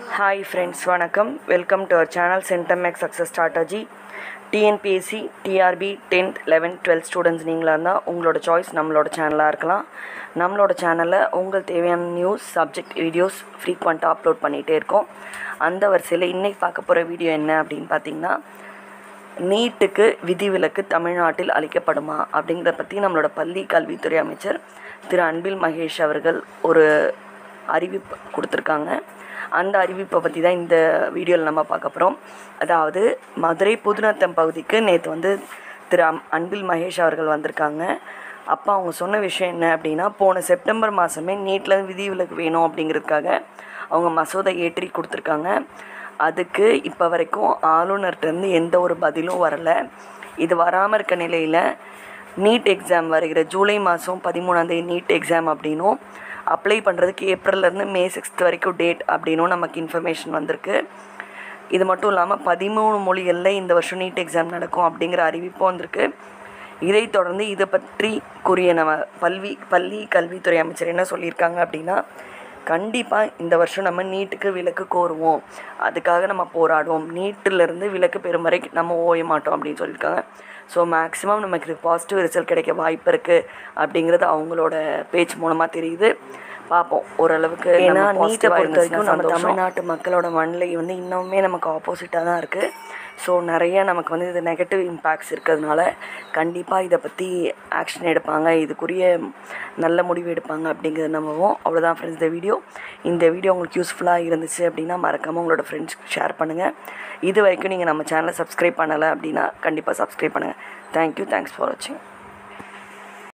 hi friends வணக்கம் welcome to our channel சென்டமெக் success strategy TNPSC TRB tenth eleventh twelfth students நீங்களாக இருந்தால் உங்களோட சாய்ஸ் நம்மளோட சேனலாக இருக்கலாம் நம்மளோட சேனலில் உங்கள் தேவையான நியூஸ் சப்ஜெக்ட் வீடியோஸ் ஃப்ரீக்வெண்ட்டாக அப்லோட் பண்ணிகிட்டே இருக்கோம் அந்த வரிசையில் இன்றைக்கி பார்க்க போகிற வீடியோ என்ன அப்படின்னு பார்த்தீங்கன்னா நீட்டுக்கு விதிவிலக்கு தமிழ்நாட்டில் அளிக்கப்படுமா அப்படிங்கிறத பற்றி நம்மளோட பள்ளி கல்வித்துறை அமைச்சர் திரு அன்பில் மகேஷ் அவர்கள் ஒரு அறிவிப்பு கொடுத்துருக்காங்க அந்த அறிவிப்பை பற்றி தான் இந்த வீடியோவில் நம்ம பார்க்க போகிறோம் அதாவது மதுரை புதுநத்தம் பகுதிக்கு நேற்று வந்து திரு அம் அன்பில் மகேஷ் அவர்கள் வந்திருக்காங்க அப்போ அவங்க சொன்ன விஷயம் என்ன அப்படின்னா போன செப்டம்பர் மாதமே நீட்டில் விதிவிலக்கு வேணும் அப்படிங்கிறதுக்காக அவங்க மசோதை ஏற்றி கொடுத்துருக்காங்க அதுக்கு இப்போ வரைக்கும் ஆளுநர்கிட்டருந்து எந்த ஒரு பதிலும் வரலை இது வராமல் இருக்க நிலையில் நீட் எக்ஸாம் வருகிற ஜூலை மாதம் பதிமூணாந்தேதி நீட் எக்ஸாம் அப்படின்னும் அப்ளை பண்ணுறதுக்கு ஏப்ரல்லேருந்து மே சிக்ஸ்த் வரைக்கும் டேட் அப்படின்னும் நமக்கு இன்ஃபர்மேஷன் வந்திருக்கு இது மட்டும் இல்லாமல் பதிமூணு மொழிகளில் இந்த வருஷம் நீட் எக்ஸாம் நடக்கும் அப்படிங்கிற அறிவிப்பும் வந்திருக்கு இதைத் தொடர்ந்து இதை பற்றி கூறிய நம்ம பல்வி பள்ளி கல்வித்துறை அமைச்சர் என்ன சொல்லியிருக்காங்க அப்படின்னா கண்டிப்பாக இந்த வருஷம் நம்ம நீட்டுக்கு விலக்கு கோருவோம் அதுக்காக நம்ம போராடுவோம் நீட்டிலிருந்து விலக்கு பெறும் வரை நம்ம ஓய மாட்டோம் அப்படின்னு சொல்லியிருக்காங்க ஸோ மேக்ஸிமம் நமக்கு பாசிட்டிவ் ரிசல்ட் கிடைக்க வாய்ப்பு இருக்குது அப்படிங்கிறது அவங்களோட பேச்சு மூலமாக தெரியுது பார்ப்போம் ஓரளவுக்கு ஏன்னா நீட்டை பொறுத்த வரைக்கும் நம்ம தமிழ்நாட்டு மக்களோட மனநிலை வந்து இன்னுமே நமக்கு ஆப்போசிட்டாக தான் இருக்குது ஸோ நிறைய நமக்கு வந்து இது நெகட்டிவ் இம்பேக்ட்ஸ் இருக்கிறதுனால கண்டிப்பாக இதை பற்றி ஆக்ஷன் எடுப்பாங்க இதுக்குரிய நல்ல முடிவு எடுப்பாங்க அப்படிங்கிறது நம்பவும் அவ்வளோதான் ஃப்ரெண்ட்ஸ் இந்த வீடியோ இந்த வீடியோ உங்களுக்கு யூஸ்ஃபுல்லாக இருந்துச்சு அப்படின்னா மறக்காமல் உங்களோட ஃப்ரெண்ட்ஸ்க்கு ஷேர் பண்ணுங்கள் இது வரைக்கும் நீங்கள் நம்ம சேனலை சப்ஸ்கிரைப் பண்ணலை அப்படின்னா கண்டிப்பாக சப்ஸ்கிரைப் பண்ணுங்கள் தேங்க்யூ தேங்க்ஸ் ஃபார் வாட்சிங்